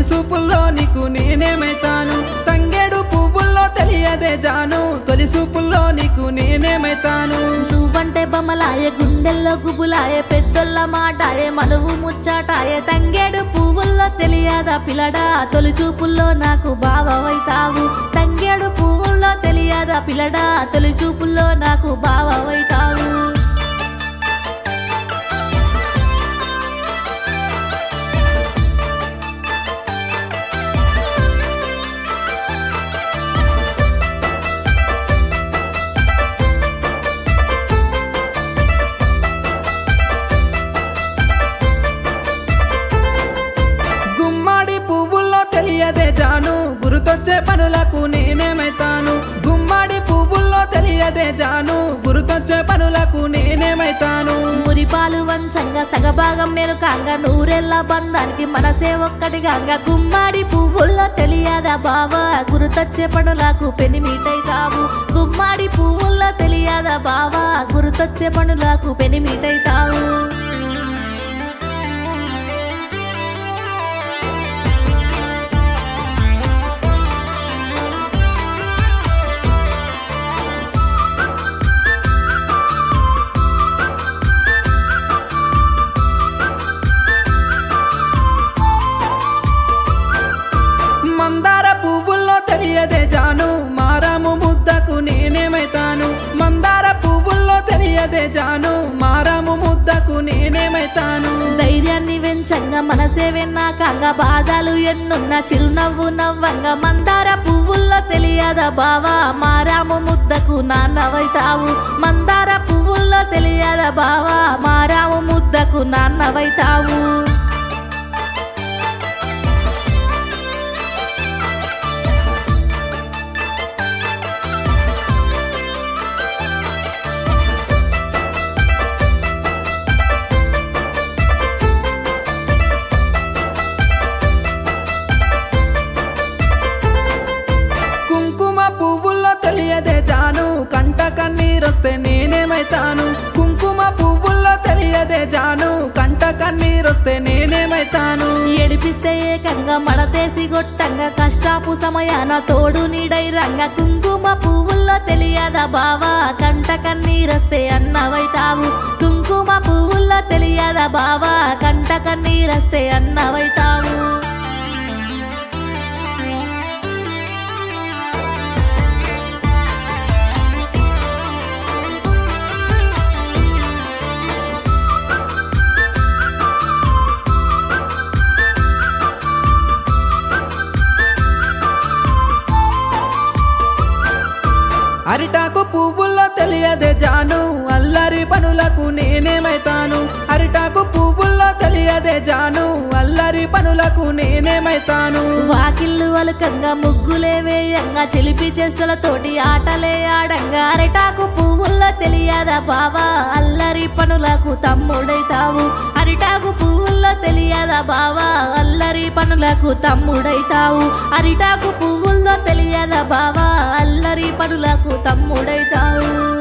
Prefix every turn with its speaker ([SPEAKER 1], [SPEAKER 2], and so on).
[SPEAKER 1] సూపుల్లో నీకు నేనేమైతాను తంగేడు పువ్వుల్లో తెలియదే జాను తొలి సూపుల్లో నీకు నేనేమైతాను
[SPEAKER 2] నువ్వంటే బొమ్మలాయే గుండెల్లో గుబులాయే పెద్దోళ్ళ మాటాయే మనువు ముచ్చాటాయే తంగేడు పువ్వుల్లో తెలియదా పిల్లడా తొలి చూపుల్లో నాకు బావవైతావు తంగేడు పువ్వుల్లో తెలియదా పిల్లడా తొలి చూపుల్లో నాకు బావవైతావు
[SPEAKER 1] గుమ్మాడి పువ్వుల్లో తెలియదే జాను గురుతొచ్చే పనులకు నేనేమైతాను గుమ్మాడి పువ్వుల్లో తెలియదే జాను గురుతొచ్చే పనులకు నేనేమైతాను
[SPEAKER 2] మురిపాలు వంచంగా సగభాగం నేను కాంగా నూరెళ్ళ బంధానికి మనసే ఒక్కటి కాంగా గుమ్మాడి పువ్వుల్లో తెలియదా బావా గురుతొచ్చే పనులకు పెనిమిటైతావు గుమ్మాడి పువ్వుల్లో తెలియదా బావా గురుతొచ్చే పనులకు పెనిమిటైతావు
[SPEAKER 1] మందార పువ్వుల్లో తెలియదే జాను మారాము ముద్దకు నేనేమైతాను మందార పువ్వుల్లో తెలియదే జాను మారాము ముద్దకు నేనేమైతాను
[SPEAKER 2] ధైర్యాన్ని వెంచంగా మనసే వెన్నాకంగా బాధలు ఎన్నున్న చిరునవ్వు నవ్వంగా మందార పువ్వుల్లో తెలియదా బావా మారాము ముద్దకు నాన్నవైతావు మందార పువ్వుల్లో తెలియదా బావా మారాము ముద్దకు నాన్నవైతావు
[SPEAKER 1] కుంకుమ పువ్వుల్లో తెలియదే జాను కంట కన్నీరొస్తే నేనేమైతాను కుంకుమ పువ్వుల్లో తెలియదే జాను కంట కన్నీరొస్తే నేనేమైతాను
[SPEAKER 2] ఏడిపిస్తే ఏకంగా మడతేసి గొట్టంగా కష్టాపు సమయాన తోడు నీడై రంగ కుంకుమ పువ్వుల్లో తెలియదా బావా కంట కన్నీరస్తే అన్నవైతావు కుంకుమ పువ్వుల్లో తెలియదా బావా కంట కన్నీరస్తే అన్నవైతావు
[SPEAKER 1] అరిటాకు పువ్వుల్లో తెలియదే జాను అల్లరి పనులకు నేనేమైతాను అరిటాకు పువ్వుల్లో తెలియదే జాను అల్లరి పనులకు నేనేమైతాను
[SPEAKER 2] వాకిళ్ళు అలుకంగా ముగ్గులే వేయంగా చిలిపి చేష్టలతోటి ఆటలే ఆడంగా అరిటాకు పువ్వుల్లో తెలియదా బావా అల్లరి పనులకు తమ్ముడైతావు అరిటాకు పువ్వుల్లో తెలియదా బావా అల్లరి పనులకు తమ్ముడైతావు అరిటాకు పువ్వుల్లో తెలియదా బావా అల్లరి పనులకు తమ్ముడైతావు